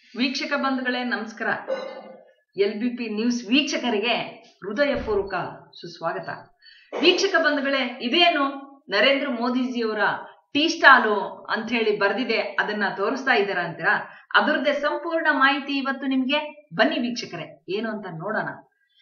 ವೀಕ್ಷಕ ಬಂಧುಗಳೇ ನಮಸ್ಕಾರ ಎಲ್ ಬಿ ಪಿ ನ್ಯೂಸ್ ವೀಕ್ಷಕರಿಗೆ ಹೃದಯಪೂರ್ವಕ ಸುಸ್ವಾಗತ ವೀಕ್ಷಕ ಬಂಧುಗಳೇ ಇದೇನು ನರೇಂದ್ರ ಮೋದಿಜಿಯವರ ಟೀ ಸ್ಟಾಲು ಅಂತ ಹೇಳಿ ಬರ್ದಿದೆ ಅದನ್ನ ತೋರಿಸ್ತಾ ಇದ್ದೀರಾ ಅಂತೀರಾ ಅದರದ್ದೇ ಸಂಪೂರ್ಣ ಮಾಹಿತಿ ಇವತ್ತು ನಿಮ್ಗೆ ಬನ್ನಿ ವೀಕ್ಷಕರೇ ಏನು ಅಂತ ನೋಡೋಣ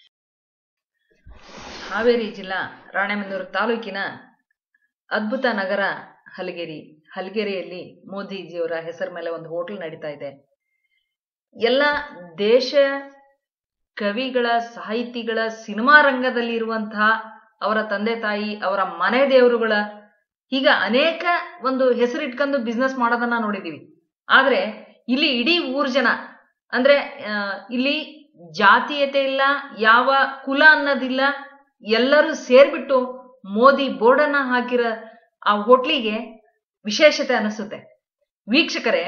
ಹಾವೇರಿ ಜಿಲ್ಲಾ ರಾಣೆಬೆನ್ನೂರು ತಾಲೂಕಿನ ಅದ್ಭುತ ನಗರ ಹಲಗೇರಿ ಹಲಗೇರಿಯಲ್ಲಿ ಮೋದಿಜಿಯವರ ಹೆಸರ ಮೇಲೆ ಒಂದು ಹೋಟೆಲ್ ನಡೀತಾ ಇದೆ ಎಲ್ಲ ದೇಶ ಕವಿಗಳ ಸಾಹಿತಿಗಳ ಸಿನಿಮಾ ರಂಗದಲ್ಲಿ ಇರುವಂತಹ ಅವರ ತಂದೆ ತಾಯಿ ಅವರ ಮನೆ ದೇವರುಗಳ ಹೀಗ ಅನೇಕ ಒಂದು ಹೆಸರಿಟ್ಕೊಂಡು ಬಿಸ್ನೆಸ್ ಮಾಡೋದನ್ನ ನೋಡಿದೀವಿ ಆದ್ರೆ ಇಲ್ಲಿ ಇಡೀ ಊರ್ ಜನ ಅಂದ್ರೆ ಆ, ಇಲ್ಲಿ ಜಾತೀಯತೆ ಇಲ್ಲ ಯಾವ ಕುಲ ಅನ್ನೋದಿಲ್ಲ ಎಲ್ಲರೂ ಸೇರ್ಬಿಟ್ಟು ಮೋದಿ ಬೋರ್ಡನ್ನ ಹಾಕಿರೋ ಆ ಹೋಟ್ಲಿಗೆ ವಿಶೇಷತೆ ಅನಿಸುತ್ತೆ ವೀಕ್ಷಕರೇ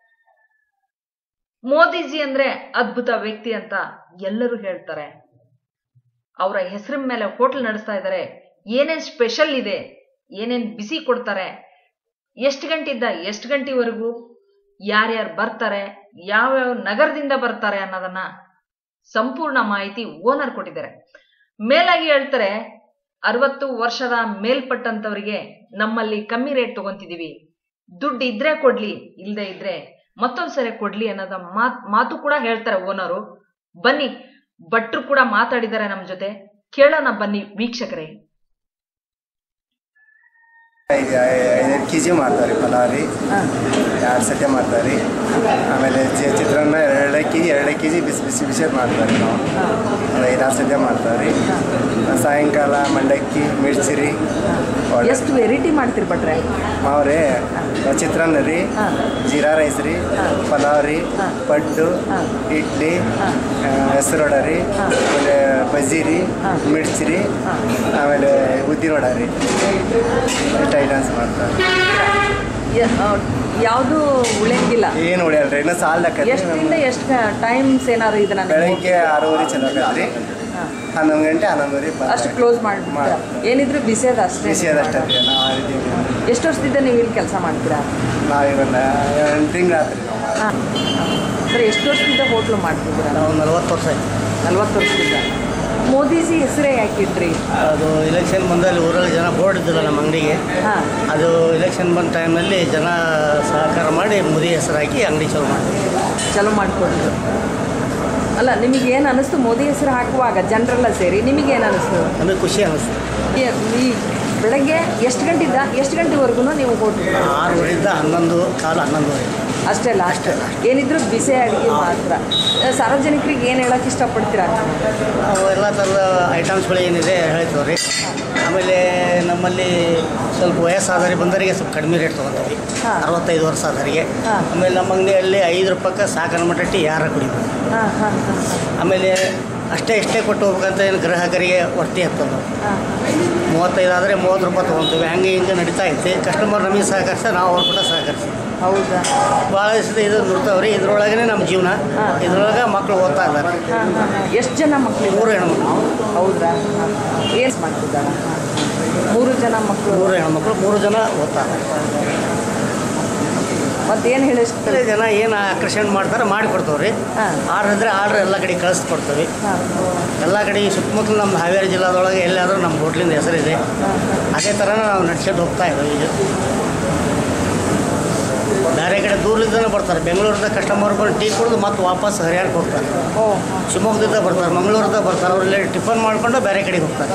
ಮೋದಿಜಿ ಅಂದ್ರೆ ಅದ್ಭುತ ವ್ಯಕ್ತಿ ಅಂತ ಎಲ್ಲರೂ ಹೇಳ್ತಾರೆ ಅವರ ಹೆಸರಿನ ಮೇಲೆ ಹೋಟೆಲ್ ನಡೆಸ್ತಾ ಇದ್ದಾರೆ ಏನೇನ್ ಸ್ಪೆಷಲ್ ಇದೆ ಏನೇನ್ ಬಿಸಿ ಕೊಡ್ತಾರೆ ಎಷ್ಟು ಗಂಟೆಯಿಂದ ಎಷ್ಟು ಗಂಟೆವರೆಗೂ ಯಾರ್ಯಾರು ಬರ್ತಾರೆ ಯಾವ್ಯಾವ ನಗರದಿಂದ ಬರ್ತಾರೆ ಅನ್ನೋದನ್ನ ಸಂಪೂರ್ಣ ಮಾಹಿತಿ ಓನರ್ ಕೊಟ್ಟಿದ್ದಾರೆ ಮೇಲಾಗಿ ಹೇಳ್ತಾರೆ ಅರವತ್ತು ವರ್ಷದ ಮೇಲ್ಪಟ್ಟಂತವರಿಗೆ ನಮ್ಮಲ್ಲಿ ಕಮ್ಮಿ ರೇಟ್ ತಗೊಂತಿದೀವಿ ದುಡ್ಡು ಇದ್ರೆ ಕೊಡ್ಲಿ ಇಲ್ದೇ ಇದ್ರೆ ಮತ್ತೊಂದ್ಸರಿ ಕೊಡ್ಲಿ ಅನ್ನೋದ ಮಾತ್ ಮಾತು ಕೂಡ ಹೇಳ್ತಾರೆ ಓನರು ಬನ್ನಿ ಭಟ್ರು ಕೂಡ ಮಾತಾಡಿದ್ದಾರೆ ನಮ್ ಜೊತೆ ಕೇಳೋಣ ಬನ್ನಿ ವೀಕ್ಷಕರೇ ಐದು ಐದೈದು ಕೆ ಜಿ ಮಾಡ್ತಾರೆ ಪಲಾವ್ ರೀ ಎರಡು ಸತಿ ಮಾಡ್ತಾರೆ ಆಮೇಲೆ ಚಿ- ಚಿತ್ರಾನ್ನ ಎರಡೇ ಕೆ ಜಿ ಎರಡೇ ಕೆ ಜಿ ಬಿಸಿ ಬಿಸಿ ಬಿಸಿ ಮಾಡ್ತಾರೆ ನಾವು ಒಂದು ಐದಾರು ಸತಿ ಮಾಡ್ತಾರೆ ಸಾಯಂಕಾಲ ಮಂಡಕ್ಕಿ ಮಿರ್ಚಿ ರೀ ಒಳ್ಳೆ ಎಷ್ಟು ವೆರೈಟಿ ಮಾಡ್ತೀರಿ ಭಟ್ರೆ ಮಾವ್ರಿ ಚಿತ್ರಾನ್ನ ರೀ ಜೀರಾ ರೈಸ್ ರೀ ಪಲಾವ್ ರೀ ಪಡ್ಡು ಇಡ್ಲಿ ಹೆಸರು ವಡ ರೀ ಆಮೇಲೆ ಬಜ್ಜಿ ರೀ ಮಿರ್ಚಿ ರೀ ಆಮೇಲೆ ಉದ್ದಿನ ವಡ ರೀ ಇಷ್ಟು ಐಟಮ್ಸ್ ಮಾಡ್ತಾರೆ ಯಾವುದು ಉಳಿಯಂಗಿಲ್ಲ ಏನು ಉಳಿಯಲ್ರಿ ಇನ್ನು ಸಾಲಕ್ಕೆ ಎಷ್ಟರಿಂದ ಎಷ್ಟು ಟೈಮ್ಸ್ ಏನಾದ್ರು ಇದನ್ನ ನೀವು- ಬೆಳಗ್ಗೆ ಆರೂವರೆ ಚಲೋ ಆಗತ್ರಿ ಹಾ. ಹನ್ನೊಂದು ಗಂಟೆ ಹನ್ನೊಂದುವರೆ ಅಷ್ಟು ಕ್ಲೋಸ್ ಮಾಡ್ಬಿಟ್ಟು ಮಾಡಿ. ಏನಿದ್ರು ಬಿಸಿ ಅದ ಅಷ್ಟೇ ಬಿಸಿ ಅದಷ್ಟೇ ರೀ ನಾವು ಆ ರೀತಿ ಎಷ್ಟು ವರ್ಷದಿಂದ ನೀವು ಇಲ್ಲಿ ಕೆಲಸ ಮಾಡ್ತೀರಾ ನಾವು ಇವನ್ನ ಎಂಟು ತಿಂಗಳು ಆತ್ರಿ ನಾವು ಮಾಡಿ. ಹಾಂ ಬರೀ ಎಷ್ಟು ವರ್ಷದಿಂದ ಹೋಟ್ಲು ಮಾಡ್ತಿದ್ದೀರಾ ನಾವು ನಲವತ್ತು ವರ್ಷ ಆಯ್ತು ನಲ್ವತ್ತು ವರ್ಷದಿಂದ ಮೋದಿಜಿ ಹೆಸರೇ ಯಾಕಿದ್ರಿ ಅದು ಇಲೆಕ್ಷನ್ ಬಂದಲ್ಲಿ ಊರಲ್ಲಿ ಜನ ಬೋರ್ಡ್ ಇದ್ದಿಲ್ಲ ನಮ್ಮ ಅಂಗಡಿಗೆ ಹಾಂ ಅದು ಇಲೆಕ್ಷನ್ ಬಂದ ಟೈಮ್ನಲ್ಲಿ ಜನ ಸಹಕಾರ ಮಾಡಿ ಮೋದಿ ಹೆಸರು ಹಾಕಿ ಅಂಗಡಿ ಚಾಲು ಮಾಡಿದ್ವಿ ಚಲೋ ಮಾಡಿಕೊಟ್ರು ಅಲ್ಲ ನಿಮಗೆ ಏನು ಅನಿಸ್ತು ಮೋದಿ ಹೆಸರು ಹಾಕುವಾಗ ಜನರೆಲ್ಲ ಸೇರಿ ನಿಮಗೇನು ಅನಿಸ್ತು ನಮಗೆ ಖುಷಿ ಅನ್ನಿಸ್ತು ಈ- ಈ ಬೆಳಗ್ಗೆ ಎಷ್ಟು ಗಂಟೆಯಿಂದ ಎಷ್ಟು ಗಂಟೆವರೆಗೂ ನೀವು ಹೋಟ್ಲು ಆರೂವರೆಯಿಂದ ಹನ್ನೊಂದು ಕಾಲ ಹನ್ನೊಂದುವರೆ ಅಷ್ಟೇ ಅಲ್ಲ ಅಷ್ಟೇ ಏನಿದ್ರು ಬಿಸಿ ಅಡುಗೆ ಮಾತ್ರ ಸಾರ್ವಜನಿಕರಿಗೆ ಏನು ಹೇಳಕ್ಕೆ ಇಷ್ಟಪಡ್ತೀರಾ ನಾವು ಎಲ್ಲ ಥರದ ಐಟಮ್ಸ್ಗಳು ಏನಿದೆ ಹೇಳ್ತೀವಿ ರೀ ಆಮೇಲೆ ನಮ್ಮಲ್ಲಿ ಸ್ವಲ್ಪ ವಯಸ್ಸಾದವರಿಗೆ ಬಂದವರಿಗೆ ಸ್ವಲ್ಪ ಕಡಿಮೆ ರೇಟ್ ತೊಗೊತೀವಿ ಹಾ. ಅರವತ್ತೈದು ವರ್ಷ ಆದವರಿಗೆ ಹಾ. ಆಮೇಲೆ ನಮ್ಮ ಅಂಗಡಿಯಲ್ಲಿ ಐದು ರೂಪಾಯಿಗೆ ಸಾಕನ ಮಟ್ಟ ಟೀ ಯಾರ ಕುಡಿಬೋದು ಹಾಂ ಹಾಂ ಹಾಂ ಆಮೇಲೆ ಅಷ್ಟೇ ಇಷ್ಟೇ ಕೊಟ್ಟು ಹೋಗ್ಬೇಕಂತ ಏನು ಗ್ರಾಹಕರಿಗೆ ಹೊರ್ತಿ ಹತ್ತದ ಹಾಂ ಮೂವತ್ತೈದು ಆದರೆ ಮೂವತ್ತು ರೂಪಾಯಿ ತೊಗೊತೀವಿ ಹಂಗೆ ಹಿಂಗೆ ನಡೀತಾ ಐತಿ ಕಸ್ಟಮರ್ ನಮಗೆ ಸಹಕರಿಸ ನಾವು ಅವ್ರು ಕೂಡ ಸಹಕರಿಸಿ ಹೌದಾ ಭಾಳ ದಿವಸದ ಇದು ನೋಡ್ತಾವ್ರಿ ಇದ್ರೊಳಗೇ ನಮ್ಮ ಜೀವನ ಹಾ. ಇದ್ರೊಳಗೆ ಮಕ್ಕಳು ಓದ್ತಾ ಇದ್ದಾರೆ ಹಾಂ ಹಾಂ ಎಷ್ಟು ಜನ ಮಕ್ಕಳು ಮೂರು ಹೆಣ್ಮಕ್ಳು ಹೌದಾ ಏನು ಮಾಡ್ತಿದ್ದಾರೆ ಮೂರು ಜನ ಮಕ್ಕಳು ಮೂರು ಹೆಣ್ಮಕ್ಳು ಮೂರು ಜನ ಓದ್ತಾ ಇದ್ದಾರೆ ಮತ್ತೇನು ಹೇಳಿಸ್ತಾರೆ ಇಲ್ಲೇ ಜನ ಏನು ಆಕರ್ಷಣೆ ಮಾಡ್ತಾರೆ ಮಾಡಿ ಕೊಡ್ತಾವ್ರಿ ಹಾಂ ಆರ್ಡ್ರ್ ಇದ್ರೆ ಆರ್ಡ್ರ್ ಎಲ್ಲ ಕಡೆ ಕಳಿಸ್ಕೊಡ್ತೀವಿ ಹಾಂ ಎಲ್ಲ ಕಡೆ ಈ ಸುತ್ತಮುತ್ತಲು ನಮ್ಮ ಹಾವೇರಿ ಜಿಲ್ಲಾದೊಳಗೆ ಎಲ್ಲಾದರೂ ನಮ್ಮ ಹೋಟ್ಲಿಂದ ಹೆಸರಿದೆ ಅದೇ ಥರನೇ ನಾವು ನಡ್ಸ್ಕೊಂಡು ಹೋಗ್ತಾ ಇದ್ದೀವಿ ಈಗ ಬೇರೆ ಕಡೆ ದೂರದಿಂದನೇ ಬರ್ತಾರೆ ಬೆಂಗಳೂರಿಂದ ಕಸ್ಟಮರ್ ಬಂದು ಟೀ ಕುಡಿದು ಮತ್ತೆ ವಾಪಸ್ ಹರಿಯಾಣಕ್ಕೆ ಹೋಗ್ತಾರೆ ಓ ಶಿವಮೊಗ್ಗದಿಂದ ಬರ್ತಾರೆ ಮಂಗಳೂರಿಂದ ಬರ್ತಾರೆ ಅವರಲ್ಲಿ ಟಿಫನ್ ಮಾಡ್ಕೊಂಡು ಬೇರೆ ಕಡೆಗೆ ಹೋಗ್ತಾರೆ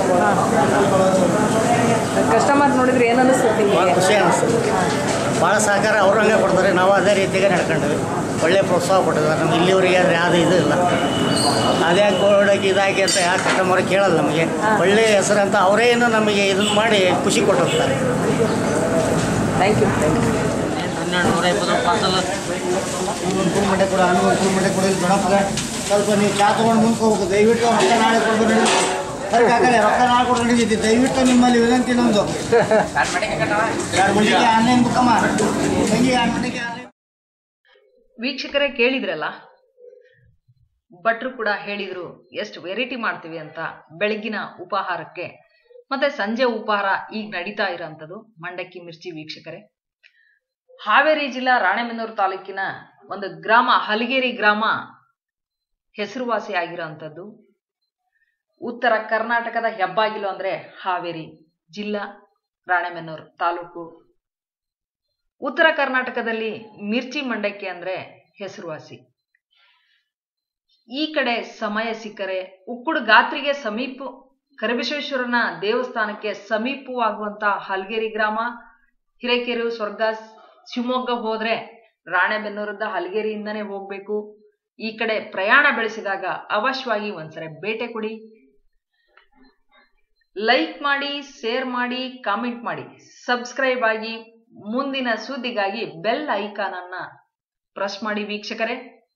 ಕಸ್ಟಮರ್ ನೋಡಿದ್ರೆ ಏನು ಅನಿಸ್ತದೆ ಭಾಳ ನಿಮಗೆ ಖುಷಿ ಅನಿಸ್ತದೆ ಭಾಳ ಸಹಕಾರ ಅವ್ರು ಹಂಗೆ ಕೊಡ್ತಾರೆ ನಾವು ಅದೇ ರೀತಿಗೆ ನಡ್ಕೊಂಡ್ವಿ ಒಳ್ಳೆ ಪ್ರೋತ್ಸಾಹ ಕೊಟ್ಟಿದ್ದಾರೆ ನಮ್ಗೆ ಇಲ್ಲಿವರೆಗೆ ಯಾರು ಯಾವುದು ಇದು ಇಲ್ಲ ಅದೇ ಗೋಡಕ್ಕೆ ಇದಾಗಿ ಅಂತ ಯಾರು ಕಸ್ಟಮರ್ ಕೇಳಲ್ಲ ನಮಗೆ ಒಳ್ಳೆ ಹೆಸರು ಅಂತ ಅವರೇ ಏನು ನಮಗೆ ಇದನ್ನು ಮಾಡಿ ಖುಷಿ ಕೊಟ್ಟು ಹೋಗ್ತಾರೆ ಥ್ಯಾಂಕ್ ಯು ಥ್ಯಾಂಕ್ ಯು ಹನ್ನೆರಡು ನೂರ ಇಪ್ಪತ್ತು ಪಾರ್ಸಲ್ ಒಂದು ಮಂಡೆ ಕೊಡ ಹನ್ನೊಂದು ಮಂಡೆ ಕೊಡಿ ದೊಡ್ಡಪ್ಪ ಸ್ವಲ್ಪ ನೀವು ಚಾ ತೊಗೊಂಡು ಮುಂದೆ ಹೋಗ್ಬೇಕು ದಯವಿಟ್ಟು ರೊಕ್ಕ ನಾಳೆ ಕೊಡ್ಬೇಕು ಸರಿ ಕಾಕಲೆ ರೊಕ್ಕ ನಾಳೆ ಕೊಡ್ರಿ ನಡೀತಿ ದಯವಿಟ್ಟು ನಿಮ್ಮಲ್ಲಿ ವಿನಂತಿ ನಮ್ಮದು ಎರಡು ಮಂದಿಗೆ ಆನ್ಲೈನ್ ಬುಕ್ಕಮ್ಮ ತಂಗಿ ಎರಡು ಮಂದಿಗೆ ಆನ್ಲೈನ್ ವೀಕ್ಷಕರೇ ಕೇಳಿದ್ರಲ್ಲ ಭಟ್ರು ಕೂಡ ಹೇಳಿದ್ರು ಎಷ್ಟು ವೆರೈಟಿ ಮಾಡ್ತೀವಿ ಅಂತ ಬೆಳಗಿನ ಉಪಹಾರಕ್ಕೆ ಮತ್ತೆ ಸಂಜೆ ಉಪಹಾರ ಈಗ ನಡೀತಾ ಇರೋಂಥದ್ದು ಮಂಡಕ್ಕಿ ಮಿರ್ಚಿ ವೀಕ್ಷಕರೇ ಹಾವೇರಿ ಜಿಲ್ಲಾ ರಾಣೆಬೆನ್ನೂರು ತಾಲೂಕಿನ ಒಂದು ಗ್ರಾಮ ಹಲಗೇರಿ ಗ್ರಾಮ ಹೆಸರುವಾಸಿ ಆಗಿರೋಂಥದ್ದು ಉತ್ತರ ಕರ್ನಾಟಕದ ಹೆಬ್ಬಾಗಿಲು ಅಂದ್ರೆ ಹಾವೇರಿ ಜಿಲ್ಲಾ ರಾಣೆಬೆನ್ನೂರು ತಾಲೂಕು ಉತ್ತರ ಕರ್ನಾಟಕದಲ್ಲಿ ಮಿರ್ಚಿ ಮಂಡಕ್ಕಿ ಅಂದ್ರೆ ಹೆಸರುವಾಸಿ ಈ ಕಡೆ ಸಮಯ ಸಿಕ್ಕರೆ ಉಕ್ಕುಡು ಗಾತ್ರಿಗೆ ಸಮೀಪ ಕರಬಸವೇಶ್ವರನ ದೇವಸ್ಥಾನಕ್ಕೆ ಸಮೀಪವಾಗುವಂತ ಹಲಗೇರಿ ಗ್ರಾಮ ಹಿರೇಕೆರೆ ಸ್ವರ್ಗ ಶಿವಮೊಗ್ಗ ಹೋದ್ರೆ ರಾಣೆಬೆನ್ನೂರದ ಹಲಗೇರಿಯಿಂದನೇ ಹೋಗ್ಬೇಕು ಈ ಕಡೆ ಪ್ರಯಾಣ ಬೆಳೆಸಿದಾಗ ಅವಶ್ಯವಾಗಿ ಒಂದ್ಸರಿ ಭೇಟೆ ಕೊಡಿ ಲೈಕ್ ಮಾಡಿ ಶೇರ್ ಮಾಡಿ ಕಾಮೆಂಟ್ ಮಾಡಿ ಸಬ್ಸ್ಕ್ರೈಬ್ ಆಗಿ ಮುಂದಿನ ಸುದ್ದಿಗಾಗಿ ಬೆಲ್ ಐಕಾನ್ ಅನ್ನ ಪ್ರೆಸ್ ಮಾಡಿ ವೀಕ್ಷಕರೇ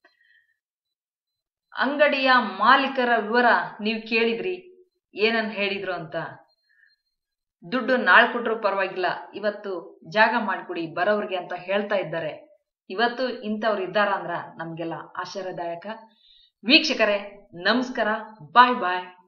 ಅಂಗಡಿಯ ಮಾಲೀಕರ ವಿವರ ನೀವು ಕೇಳಿದ್ರಿ ಏನನ್ ಹೇಳಿದ್ರು ಅಂತ ದುಡ್ಡು ನಾಳೆ ಕೊಟ್ರು ಪರವಾಗಿಲ್ಲ ಇವತ್ತು ಜಾಗ ಮಾಡಿಕೊಡಿ ಬರೋವ್ರಿಗೆ ಅಂತ ಹೇಳ್ತಾ ಇದ್ದಾರೆ ಇವತ್ತು ಇಂಥವ್ರು ಇದ್ದಾರ ಅಂದ್ರ ನಮ್ಗೆಲ್ಲ ಆಶ್ಚರ್ಯದಾಯಕ ವೀಕ್ಷಕರೇ ನಮಸ್ಕಾರ ಬಾಯ್ ಬಾಯ್